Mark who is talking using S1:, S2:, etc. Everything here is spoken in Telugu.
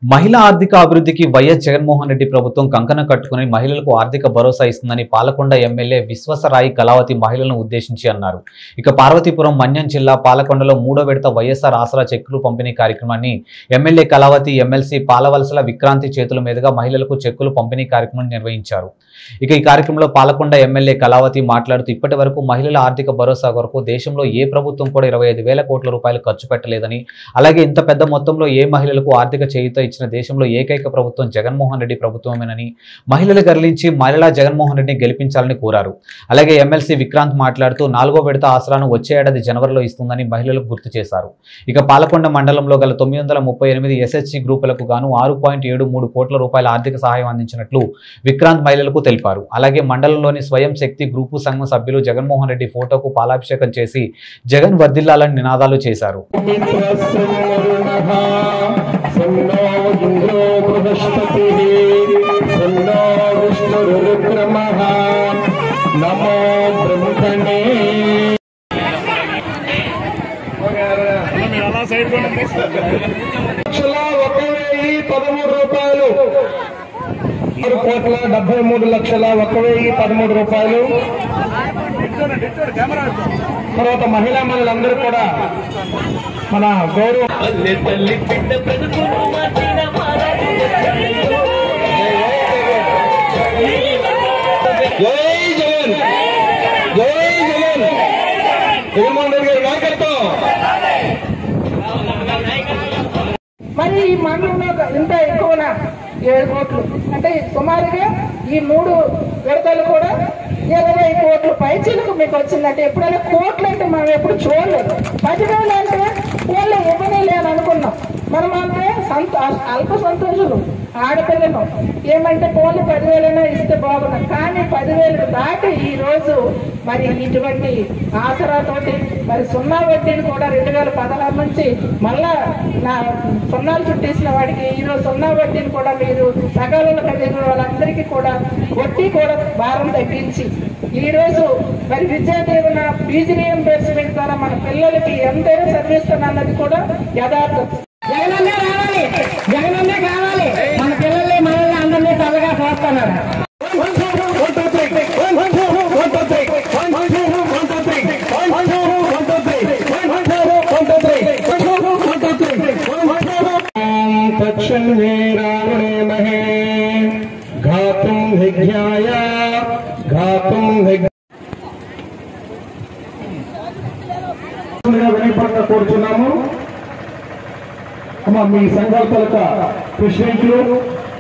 S1: మహిళా ఆర్థిక అభివృద్ధికి వైఎస్ జగన్మోహన్ రెడ్డి ప్రభుత్వం కంకణ కట్టుకుని మహిళలకు ఆర్థిక భరోసా ఇస్తుందని పాలకొండ ఎమ్మెల్యే విశ్వసరాయి కళావతి మహిళలను ఉద్దేశించి అన్నారు ఇక పార్వతీపురం మన్యం జిల్లా పాలకొండలో మూడో విడత వైఎస్ఆర్ ఆసరా చెక్కులు పంపిణీ కార్యక్రమాన్ని ఎమ్మెల్యే కళావతి ఎమ్మెల్సీ పాలవలసల విక్రాంతి చేతుల మీదుగా మహిళలకు చెక్కులు పంపిణీ కార్యక్రమం నిర్వహించారు ఇక ఈ కార్యక్రమంలో పాలకొండ ఎమ్మెల్యే కళావతి మాట్లాడుతూ ఇప్పటి వరకు మహిళల ఆర్థిక భరోసా కొరకు దేశంలో ఏ ప్రభుత్వం కూడా ఇరవై ఐదు వేల కోట్ల రూపాయలు ఖర్చు పెట్టలేదని అలాగే ఇంత పెద్ద మొత్తంలో ఏ మహిళలకు ఆర్థిక చేయుత ఇచ్చిన దేశంలో ఏకైక ప్రభుత్వం జగన్మోహన్ రెడ్డి ప్రభుత్వమేనని మహిళలు గర్లించి మహిళా జగన్మోహన్ రెడ్డిని గెలిపించాలని కోరారు అలాగే ఎమ్మెల్సీ విక్రాంత్ మాట్లాడుతూ నాలుగో విడత ఆసరాను వచ్చే ఏడాది జనవరిలో ఇస్తుందని మహిళలకు గుర్తు చేశారు ఇక పాలకొండ మండలంలో గల తొమ్మిది వందల ముప్పై ఎనిమిది ఎస్హెచ్సి గ్రూపులకు గాను ఆరు పాయింట్ ఏడు మూడు కోట్ల రూపాయల ఆర్థిక సహాయం అందించినట్లు విక్రాంత్ మహిళలకు తెలిపారు అలాగే మండలంలోని స్వయం శక్తి గ్రూపు సంఘం సభ్యులు జగన్మోహన్ రెడ్డి ఫోటోకు పాలాభిషేకం చేసి జగన్ వర్ధిల్లాలని నినాదాలు చేశారు
S2: సన్నో ఇంద్రో బృహస్పతి సన్నో విష్ణురుక్రమ నమో బ్రహ్మణే లక్షల ఒక వెయ్యి పదమూడు రూపాయలు ఆరు కోట్ల డెబ్బై మూడు లక్షల ఒక వెయ్యి పదమూడు రూపాయలు తర్వాత మహిళా మనులందరూ కూడా మన గౌరవ జై జగన్ జై జగన్ జగన్మోహన్ రెడ్డి గారి నాయకత్వం
S3: మరి ఈ మండలంలో ఇంత ఎక్కువనా ఏడు కోట్లు అంటే సుమారుగా ఈ మూడు విడతలు కూడా ఇరవై కోట్లు పైచీలకు మీకు వచ్చిందంటే ఎప్పుడైనా కోట్లు అంటే మనం ఎప్పుడు చూడలేదు పదివేలు అంటే వాళ్ళు ఇవ్వనే లేని అనుకున్నాం మనం అంటే సంతో అల్ప సంతోషులు ఆడపిల్లలు ఏమంటే పోలు పదివేలైనా ఇస్తే బాగున్నాం కానీ పదివేలకు దాటి ఈ రోజు మరి ఇటువంటి ఆసరాతోటి మరి సున్నా వడ్డీని కూడా రెండు వేల పదహారు నుంచి మళ్ళా నా సున్నాలు చుట్టేసిన వాడికి ఈరోజు సున్నా వడ్డీని కూడా మీరు సకాలంలో కలిగిన వాళ్ళందరికీ కూడా వడ్డీ కూడా భారం తగ్గించి ఈ రోజు మరి విద్యాదీవన ఫీజు రియంబర్స్మెంట్ ద్వారా మన పిల్లలకి ఎంతైనా చదివిస్తానన్నది కూడా యథార్థం జగనన్నే రావాలి జగనన్నే కావాలి మన పిల్లల్ని మనల్ని అందరినీ చల్లగా చూస్తున్నారు
S2: తక్షణే ఘాతుం విజ్ఞాయ ఘాతుం వినపడక కోరుచున్నాము అమ్మ మీ సంఘాల తాలూకా ప్రెసిడెంట్లు